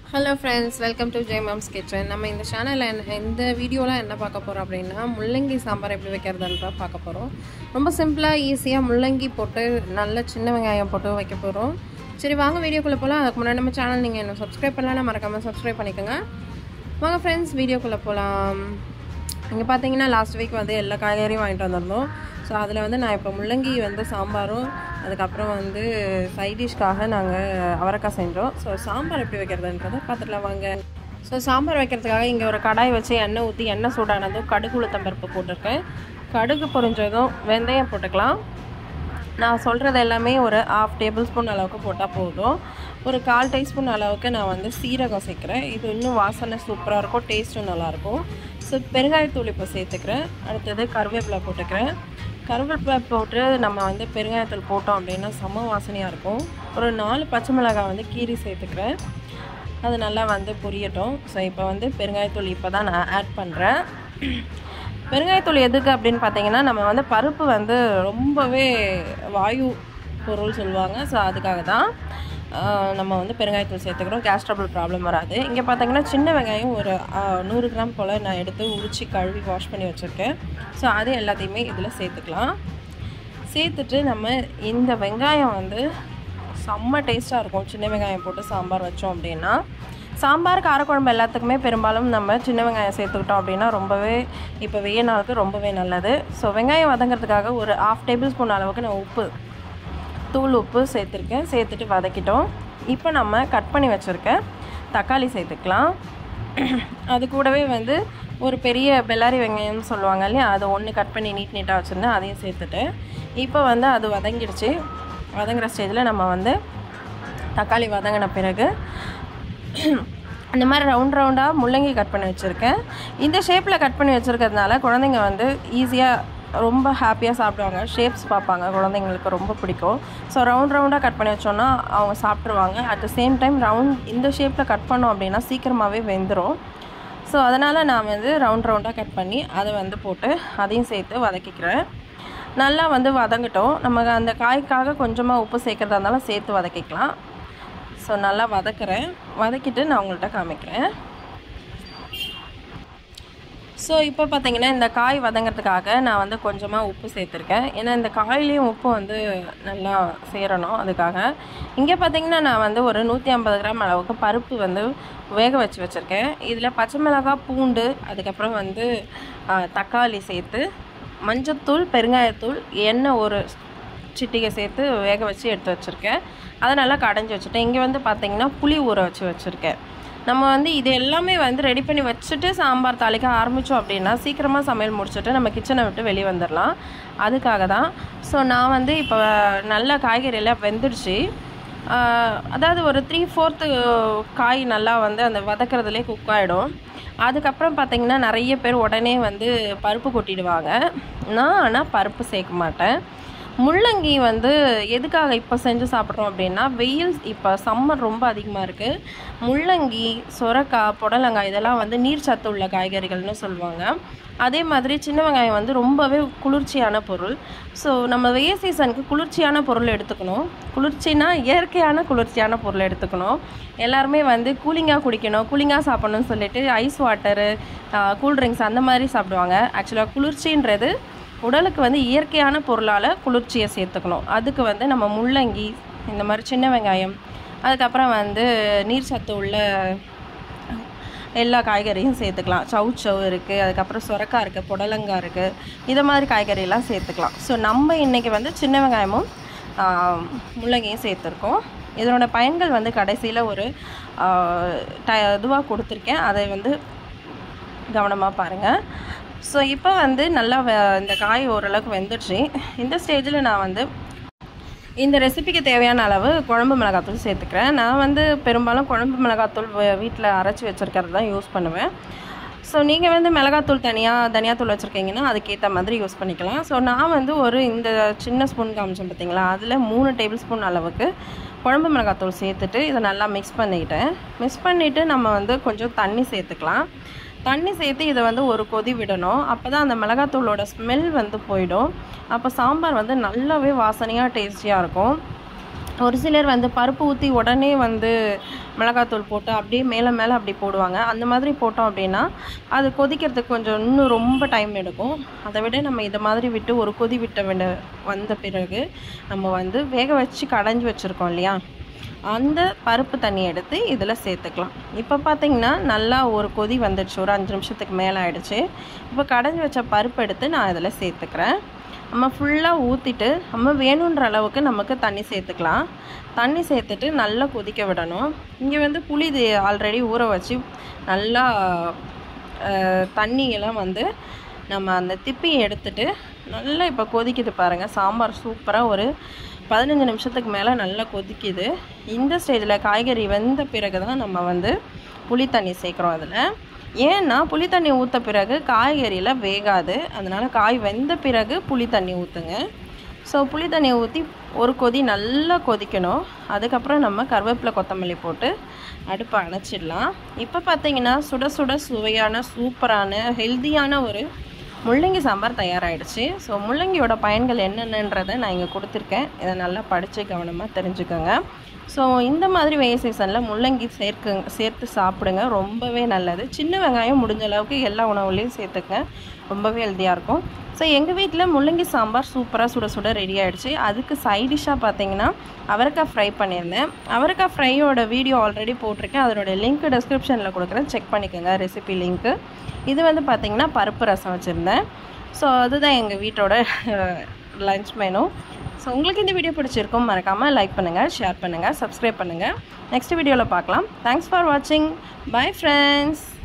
hello friends welcome to Jai moms kitchen நம்ம இந்த சேனலில் என்ன இந்த வீடியோவில் என்ன பார்க்க போகிறோம் அப்படின்னா முள்ளங்கி சாம்பார் எப்படி வைக்கிறதுன்ற பார்க்க போகிறோம் ரொம்ப சிம்பிளாக ஈஸியாக முள்ளங்கி போட்டு நல்ல சின்ன வெங்காயம் போட்டு வைக்க போகிறோம் சரி வாங்க வீடியோக்குள்ளே போகலாம் அதுக்கு முன்னாடி நம்ம சேனல் நீங்கள் என்ன சப்ஸ்கிரைப் பண்ணலாம் மறக்காமல் சப்ஸ்கிரைப் பண்ணிக்கோங்க வாங்க ஃப்ரெண்ட்ஸ் வீடியோக்குள்ளே போகலாம் இங்கே பார்த்தீங்கன்னா லாஸ்ட் வீக் வந்து எல்லா காய்கறியும் வாங்கிட்டு வந்திருந்தோம் ஸோ அதில் வந்து நான் இப்போ முள்ளங்கி வந்து சாம்பாரும் அதுக்கப்புறம் வந்து சைட் டிஷ்க்காக நாங்கள் அவரைக்காய் செஞ்சோம் ஸோ சாம்பார் எப்படி வைக்கிறதுன்றதை பார்த்துக்கலாம் வாங்க ஸோ சாம்பார் வைக்கிறதுக்காக இங்கே ஒரு கடாய் வச்சு எண்ணெய் ஊற்றி எண்ணெய் சூடானதும் கடுகு உளுத்தம் பருப்பு போட்டிருக்கேன் கடுகு பொரிஞ்சதும் வெந்தயம் போட்டுக்கலாம் நான் சொல்கிறது எல்லாமே ஒரு ஆஃப் டேபிள் ஸ்பூன் அளவுக்கு போட்டால் போதும் ஒரு கால் டீஸ்பூன் அளவுக்கு நான் வந்து சீரகம் சேர்க்குறேன் இது இன்னும் வாசனை சூப்பராக இருக்கும் டேஸ்ட்டும் நல்லாயிருக்கும் ஸோ பெருங்காயத்தூள் இப்போ சேர்த்துக்கிறேன் அடுத்தது கருவேப்பிலை போட்டுக்கிறேன் கருவேப்பிலை போட்டு நம்ம வந்து பெருங்காயத்தூள் போட்டோம் அப்படின்னா செம்ம வாசனையாக இருக்கும் ஒரு நாலு பச்சை மிளகாய் வந்து கீரி சேர்த்துக்கிறேன் அது நல்லா வந்து பொரியட்டும் ஸோ இப்போ வந்து பெருங்காயத்தூள் இப்போ தான் நான் ஆட் பண்ணுறேன் பெருங்காயத்தூள் எதுக்கு அப்படின்னு பார்த்தீங்கன்னா நம்ம வந்து பருப்பு வந்து ரொம்பவே வாயு பொருள் சொல்லுவாங்க ஸோ அதுக்காக தான் நம்ம வந்து பெருங்காயத்தூள் சேர்த்துக்கிறோம் கேஸ் ட்ரபிள் ப்ராப்ளம் வராது இங்கே பார்த்தீங்கன்னா சின்ன வெங்காயம் ஒரு நூறு கிராம் போல் நான் எடுத்து உரிச்சு கழுவி வாஷ் பண்ணி வச்சுருக்கேன் ஸோ அது எல்லாத்தையுமே இதில் சேர்த்துக்கலாம் சேர்த்துட்டு நம்ம இந்த வெங்காயம் வந்து செம்ம டேஸ்ட்டாக இருக்கும் சின்ன வெங்காயம் போட்டு சாம்பார் வச்சோம் அப்படின்னா சாம்பார் காரக்குழம்பு எல்லாத்துக்குமே பெரும்பாலும் நம்ம சின்ன வெங்காயம் சேர்த்துக்கிட்டோம் அப்படின்னா ரொம்பவே இப்போ வெய்ய நாளுக்கு ரொம்பவே நல்லது ஸோ வெங்காயம் வதங்கிறதுக்காக ஒரு ஆஃப் டேபிள் ஸ்பூன் அளவுக்கு நான் உப்பு தூள் உப்பு சேர்த்துருக்கேன் சேர்த்துட்டு வதக்கிட்டோம் இப்போ நம்ம கட் பண்ணி வச்சுருக்கேன் தக்காளி சேர்த்துக்கலாம் அது கூடவே வந்து ஒரு பெரிய பெல்லாரி வெங்காயம்னு சொல்லுவாங்க இல்லையா அது ஒன்று கட் பண்ணி நீட் நீட்டாக வச்சுருந்தேன் அதையும் சேர்த்துட்டேன் இப்போ வந்து அது வதங்கிடுச்சு வதங்குற ஸ்டேஜில் நம்ம வந்து தக்காளி வதங்கின பிறகு இந்த மாதிரி ரவுண்ட் ரவுண்டாக முள்ளங்கி கட் பண்ணி வச்சுருக்கேன் இந்த ஷேப்பில் கட் பண்ணி வச்சுருக்கிறதுனால குழந்தைங்க வந்து ஈஸியாக ரொம்ப ஹாப்பியாக சாப்பிடுவாங்க ஷேப்ஸ் பார்ப்பாங்க குழந்தைங்களுக்கு ரொம்ப பிடிக்கும் ஸோ ரவுண்ட் ரவுண்டாக கட் பண்ணி வச்சோன்னா அவங்க சாப்பிட்ருவாங்க at the same time round இந்த ஷேப்பில் கட் பண்ணோம் அப்படின்னா சீக்கிரமாகவே வெந்துடும் ஸோ அதனால் நான் வந்து ரவுண்ட் ரவுண்டாக கட் பண்ணி அதை வந்து போட்டு அதையும் சேர்த்து வதக்கிக்கிறேன் நல்லா வந்து வதங்கட்டும் நமக்கு அந்த காய்க்காக கொஞ்சமாக உப்பு சேர்க்குறதா இருந்தாலும் சேர்த்து வதக்கிக்கலாம் ஸோ நல்லா வதக்குறேன் வதக்கிட்டு நான் உங்கள்கிட்ட காமிக்கிறேன் ஸோ இப்போ பார்த்தீங்கன்னா இந்த காய் வதங்கிறதுக்காக நான் வந்து கொஞ்சமாக உப்பு சேர்த்துருக்கேன் ஏன்னா இந்த காயிலையும் உப்பு வந்து நல்லா சேரணும் அதுக்காக இங்கே பார்த்தீங்கன்னா நான் வந்து ஒரு நூற்றி ஐம்பது கிராம் அளவுக்கு பருப்பு வந்து வேக வச்சு வச்சுருக்கேன் இதில் பச்சை மிளகாய் பூண்டு அதுக்கப்புறம் வந்து தக்காளி சேர்த்து மஞ்சத்தூள் பெருங்காயத்தூள் எண்ணெய் ஒரு சிட்டிகை சேர்த்து வேக வச்சு எடுத்து வச்சுருக்கேன் அதை நல்லா கடைஞ்சி வச்சுட்டேன் இங்கே வந்து பார்த்திங்கன்னா புளி ஊற வச்சு வச்சுருக்கேன் நம்ம வந்து இது எல்லாமே வந்து ரெடி பண்ணி வச்சுட்டு சாம்பார் தாளிக்க ஆரம்பித்தோம் அப்படின்னா சீக்கிரமாக சமையல் முடிச்சுட்டு நம்ம கிச்சனை விட்டு வெளியே வந்துடலாம் அதுக்காக தான் ஸோ நான் வந்து இப்போ நல்ல காய்கறியெல்லாம் வெந்துடுச்சு அதாவது ஒரு த்ரீ ஃபோர்த்து காய் நல்லா வந்து அந்த வதக்கிறதுலே குக் ஆகிடும் அதுக்கப்புறம் பார்த்திங்கன்னா நிறைய பேர் உடனே வந்து பருப்பு கொட்டிடுவாங்க நான் ஆனால் பருப்பு சேர்க்க மாட்டேன் முள்ளங்கி வந்து எதுக்காக இப்போ செஞ்சு சாப்பிட்றோம் அப்படின்னா வெயில் இப்போ சம்மர் ரொம்ப அதிகமாக இருக்குது முள்ளங்கி சொரக்காய் புடலங்காய் இதெல்லாம் வந்து நீர் சத்து உள்ள காய்கறிகள்னு சொல்லுவாங்க அதே மாதிரி சின்ன வெங்காயம் வந்து ரொம்பவே குளிர்ச்சியான பொருள் ஸோ நம்ம வெய்ய சீசனுக்கு குளிர்ச்சியான பொருள் எடுத்துக்கணும் குளிர்ச்சினா இயற்கையான குளிர்ச்சியான பொருள் எடுத்துக்கணும் எல்லாருமே வந்து கூலிங்காக குடிக்கணும் கூலிங்காக சாப்பிட்ணுன்னு சொல்லிட்டு ஐஸ் வாட்டரு கூல்ட்ரிங்க்ஸ் அந்த மாதிரி சாப்பிடுவாங்க ஆக்சுவலாக குளிர்ச்சின்றது உடலுக்கு வந்து இயற்கையான பொருளால் குளிர்ச்சியை சேர்த்துக்கணும் அதுக்கு வந்து நம்ம முள்ளங்கி இந்த மாதிரி சின்ன வெங்காயம் அதுக்கப்புறம் வந்து நீர் சத்து உள்ள எல்லா காய்கறியும் சேர்த்துக்கலாம் சவு சவு இருக்குது அதுக்கப்புறம் சுரக்காய் இருக்குது புடலங்காய் இருக்குது இதை மாதிரி காய்கறியெல்லாம் சேர்த்துக்கலாம் ஸோ நம்ம இன்றைக்கி வந்து சின்ன வெங்காயமும் முள்ளங்கியும் சேர்த்துருக்கோம் இதனோட பயன்கள் வந்து கடைசியில் ஒரு ட இதுவாக கொடுத்துருக்கேன் அதை வந்து கவனமாக பாருங்கள் ஸோ இப்போ வந்து நல்லா இந்த காய் ஓரளவுக்கு வெந்துடுச்சு இந்த ஸ்டேஜில் நான் வந்து இந்த ரெசிபிக்கு தேவையான அளவு குழம்பு மிளகாத்தூள் சேர்த்துக்கிறேன் நான் வந்து பெரும்பாலும் குழம்பு மிளகாத்தூள் வீட்டில் அரைச்சி வச்சுருக்கிறது தான் யூஸ் பண்ணுவேன் ஸோ நீங்கள் வந்து மிளகாத்தூள் தனியாக தனியாத்தூள் வச்சுருக்கீங்கன்னா அதுக்கேற்ற மாதிரி யூஸ் பண்ணிக்கலாம் ஸோ நான் வந்து ஒரு இந்த சின்ன ஸ்பூன் காமிச்சேன் பார்த்தீங்களா அதில் மூணு டேபிள் ஸ்பூன் அளவுக்கு குழம்பு மிளகாத்தூள் சேர்த்துட்டு இதை நல்லா மிக்ஸ் பண்ணிக்கிட்டேன் மிக்ஸ் பண்ணிவிட்டு நம்ம வந்து கொஞ்சம் தண்ணி சேர்த்துக்கலாம் தண்ணி சேர்த்து இதை வந்து ஒரு கொதி விடணும் அப்போ தான் அந்த மிளகாத்தூளோட ஸ்மெல் வந்து போயிடும் அப்போ சாம்பார் வந்து நல்லாவே வாசனையாக டேஸ்டியாக இருக்கும் ஒரு சிலர் வந்து பருப்பு ஊற்றி உடனே வந்து மிளகாத்தூள் போட்டு அப்படியே மேலே மேலே அப்படி போடுவாங்க அந்த மாதிரி போட்டோம் அப்படின்னா அது கொதிக்கிறதுக்கு கொஞ்சம் இன்னும் ரொம்ப டைம் எடுக்கும் அதை விட நம்ம இதை மாதிரி விட்டு ஒரு கொதி விட்ட விட வந்த பிறகு நம்ம வந்து வேக வச்சு கடைஞ்சி வச்சுருக்கோம் இல்லையா அந்த பருப்பு தண்ணி எடுத்து இதில் சேர்த்துக்கலாம் இப்போ பார்த்தீங்கன்னா நல்லா ஒரு கொதி வந்துடுச்சு ஒரு அஞ்சு நிமிஷத்துக்கு மேலே ஆயிடுச்சு இப்போ கடைஞ்சி வச்ச பருப்பு எடுத்து நான் இதில் சேர்த்துக்கிறேன் நம்ம ஃபுல்லாக ஊற்றிட்டு நம்ம வேணுன்ற அளவுக்கு நமக்கு தண்ணி சேர்த்துக்கலாம் தண்ணி சேர்த்துட்டு நல்லா கொதிக்க விடணும் இங்கே வந்து புளி இது ஆல்ரெடி ஊற வச்சு நல்லா அஹ், தண்ணியெல்லாம் வந்து நம்ம அந்த திப்பியை எடுத்துட்டு நல்லா இப்போ கொதிக்குது பாருங்கள் சாம்பார் சூப்பராக ஒரு பதினஞ்சு நிமிஷத்துக்கு மேலே நல்லா கொதிக்குது இந்த ஸ்டேஜில் காய்கறி வெந்த பிறகு தான் நம்ம வந்து புளி தண்ணி சேர்க்குறோம் அதில் ஏன்னா புளி தண்ணி ஊற்ற பிறகு காய்கறியில் வேகாது அதனால் காய் வெந்த பிறகு புளி தண்ணி ஊற்றுங்க ஸோ புளி தண்ணி ஊற்றி ஒரு கொதி நல்லா கொதிக்கணும் அதுக்கப்புறம் நம்ம கருவேப்பிலை கொத்தமல்லி போட்டு அடுப்பை அணைச்சிடலாம் இப்போ பார்த்தீங்கன்னா சுட சுட சுவையான சூப்பரான ஹெல்த்தியான ஒரு முள்ளங்கி சாம்பார் தயாராகிடுச்சு ஸோ முள்ளங்கியோட பயன்கள் என்னென்னன்றதை நான் இங்கே கொடுத்துருக்கேன் இதை நல்லா படித்து கவனமாக தெரிஞ்சுக்கோங்க ஸோ இந்த மாதிரி வெய்ய சீசனில் முள்ளங்கி சேர்க்கு சேர்த்து சாப்பிடுங்க ரொம்பவே நல்லது சின்ன வெங்காயம் முடிஞ்ச அளவுக்கு எல்லா உணவுலையும் சேர்த்துக்கங்க ரொம்பவே ஹெல்த்தியாக இருக்கும் ஸோ எங்கள் வீட்டில் முள்ளங்கி சாம்பார் சூப்பராக சுட சுட ரெடி ஆகிடுச்சு அதுக்கு சைடிஷாக பார்த்தீங்கன்னா அவரைக்காய் ஃப்ரை பண்ணியிருந்தேன் அவரைக்காய் ஃப்ரையோட வீடியோ ஆல்ரெடி போட்டிருக்கேன் அதனோட லிங்க் டிஸ்கிரிப்ஷனில் கொடுக்குறேன் செக் பண்ணிக்கோங்க ரெசிபி லிங்க்கு இது வந்து பார்த்திங்கன்னா பருப்பு ரசம் வச்சுருந்தேன் ஸோ அதுதான் எங்கள் வீட்டோட லஞ்ச் மெனு ஸோ உங்களுக்கு இந்த வீடியோ பிடிச்சிருக்கும் மறக்காமல் லைக் பண்ணுங்கள் ஷேர் பண்ணுங்கள் சப்ஸ்கிரைப் பண்ணுங்கள் நெக்ஸ்ட் வீடியோவில் பார்க்கலாம் தேங்க்ஸ் ஃபார் வாட்சிங் பை ஃப்ரெண்ட்ஸ்